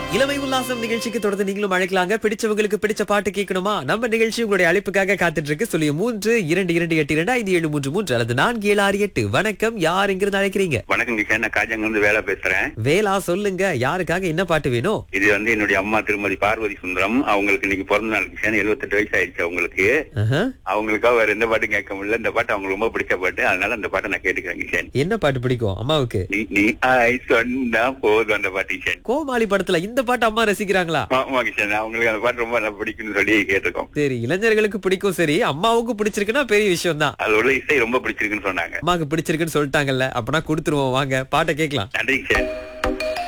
இளமை உல்லாசம் நிகழ்ச்சிக்கு தொடர்ந்து நீங்களும் அழைக்கலாங்க பிடிச்சவங்களுக்கு பிடிச்ச பாட்டு கேட்கணுமா நம்ம நிகழ்ச்சி உங்களுடைய அழைப்புக்காக காத்துட்டு இருக்கு சொல்லி மூன்று இரண்டு இரண்டு எட்டு இரண்டு ஐந்து ஏழு மூன்று மூன்று அல்லது நான்கு ஏழு ஆறு எட்டு வணக்கம் யார் எங்கிருந்து அழைக்கிறீங்க வணக்கம் கிஷன் நான் காஜாங்க இருந்து வேலை பேசுறேன் வேலா சொல்லுங்க யாருக்காக என்ன பாட்டு வேணும் இது வந்து என்னுடைய அம்மா திருமதி பார்வதி சுந்தரம் அவங்களுக்கு இன்னைக்கு பிறந்த நாள் கிஷன் 78 வயசு ஆயிடுச்சு அவங்களுக்கு ஆஹா. அவங்களுக்காக வேற எந்த பாட்டும் கேட்க முடியல இந்த பாட்டு அவங்களுக்கு ரொம்ப பிடிச்ச பாட்டு அதனால அந்த பாட்டை நான் கேட்டுக்கிறேன் கிஷன் என்ன பாட்டு பிடிக்கும் அம்மாவுக்கு நீ நீ ஆய் சொன்னா போதும் அந்த பாட்டு கிஷன் கோமாளி படத்துல இந்த பாட்டு அம்மா ரசிக்கிறாங்களா ஆமா கிஷன் அவங்களுக்கு அந்த பாட்டு ரொம்ப நல்லா பிடிக்கும்னு சொல்லி கேட்டிருக்கோம் சரி இளைஞர்களுக்கு பிடிக்கும் சரி அம்மாவுக்கும் பிடிச்சிருக்குன்னா பெரிய விஷயம் தான் அது உள்ள இசை ரொம்ப பிடிச்சிருக்குன்னு சொன்னாங்க அம்மாவுக்கு பிடிச்சிருக்குன்னு சொல்லிட்டாங்கல்ல அப்பனா கொடுத்துருவோம் வாங்க பாட்டை கேட்கலாம் நன்றி கிஷன்